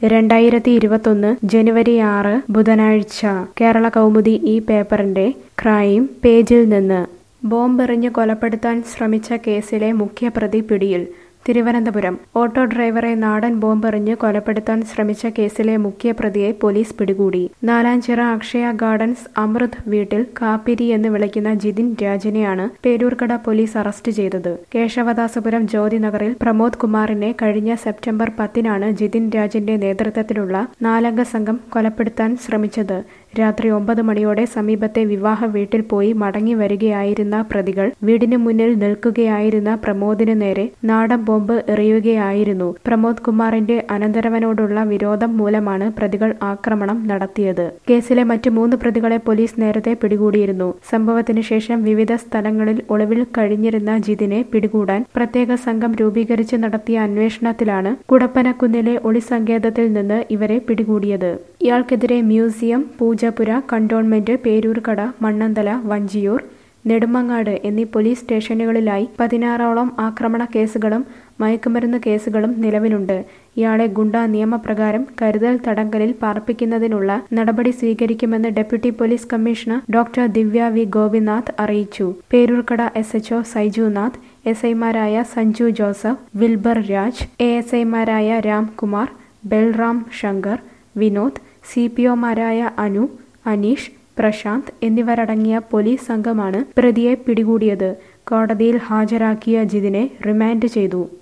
രണ്ടായിരത്തി ഇരുപത്തൊന്ന് ജനുവരി ആറ് ബുധനാഴ്ച കേരള കൗമുദി ഈ പേപ്പറിന്റെ ക്രൈം പേജിൽ നിന്ന് ബോംബെറിഞ്ഞ് കൊലപ്പെടുത്താൻ ശ്രമിച്ച കേസിലെ മുഖ്യപ്രതി പിടിയിൽ തിരുവനന്തപുരം ഓട്ടോ ഡ്രൈവറെ നാടൻ ബോംബെറിഞ്ഞ് കൊലപ്പെടുത്താൻ ശ്രമിച്ച കേസിലെ മുഖ്യപ്രതിയെ പോലീസ് പിടികൂടി നാലാഞ്ചിറ അക്ഷയ ഗാർഡൻസ് അമൃത് വീട്ടിൽ കാപ്പിരി എന്ന് വിളിക്കുന്ന ജിതിൻ രാജിനെയാണ് പേരൂർക്കട പോലീസ് അറസ്റ്റ് ചെയ്തത് കേശവദാസപുരം ജ്യോതി നഗറിൽ പ്രമോദ് കുമാറിനെ കഴിഞ്ഞ സെപ്റ്റംബർ പത്തിനാണ് ജിതിൻ രാജിന്റെ നേതൃത്വത്തിലുള്ള നാലംഗ സംഘം കൊലപ്പെടുത്താൻ ശ്രമിച്ചത് രാത്രി ഒമ്പത് മണിയോടെ സമീപത്തെ വിവാഹ വീട്ടിൽ പോയി മടങ്ങി വരികയായിരുന്ന പ്രതികൾ വീടിന് മുന്നിൽ നിൽക്കുകയായിരുന്ന പ്രമോദിന് നേരെ നാടൻ ബോംബ് എറിയുകയായിരുന്നു പ്രമോദ് കുമാറിന്റെ അനന്തരവനോടുള്ള വിരോധം മൂലമാണ് പ്രതികൾ ആക്രമണം നടത്തിയത് കേസിലെ മറ്റു മൂന്ന് പ്രതികളെ പോലീസ് നേരത്തെ പിടികൂടിയിരുന്നു സംഭവത്തിന് ശേഷം വിവിധ സ്ഥലങ്ങളിൽ ഒളിവിൽ കഴിഞ്ഞിരുന്ന ജിതിനെ പിടികൂടാൻ പ്രത്യേക സംഘം രൂപീകരിച്ച് നടത്തിയ അന്വേഷണത്തിലാണ് കുടപ്പനക്കുന്നിലെ ഒളിസങ്കേതത്തിൽ നിന്ന് ഇവരെ പിടികൂടിയത് ഇയാൾക്കെതിരെ മ്യൂസിയം പൂജപ്പുര കണ്ടോൺമെന്റ് പേരൂർക്കട മണ്ണന്തല വഞ്ചിയൂർ നെടുമങ്ങാട് എന്നീ പോലീസ് സ്റ്റേഷനുകളിലായി പതിനാറോളം ആക്രമണ കേസുകളും മയക്കുമരുന്ന് കേസുകളും നിലവിലുണ്ട് ഇയാളെ ഗുണ്ട നിയമപ്രകാരം കരുതൽ തടങ്കലിൽ പാർപ്പിക്കുന്നതിനുള്ള നടപടി സ്വീകരിക്കുമെന്ന് deputy police commissioner doctor Divya V Gopinath അറിയിച്ചു Peroorkada S H O Saijunath S ഐമാരായ സഞ്ജു ജോസഫ് വിൽബർ രാജ് എ എസ് ഐമാരായ രാംകുമാർ ബൽറാം ശങ്കർ വിനോദ് സി പി ഒമാരായ അനു അനീഷ് പ്രശാന്ത് എന്നിവരടങ്ങിയ പോലീസ് സംഘമാണ് പ്രതിയെ പിടികൂടിയത് കോടതിയിൽ ഹാജരാക്കിയ ജിതിനെ റിമാൻഡ് ചെയ്തു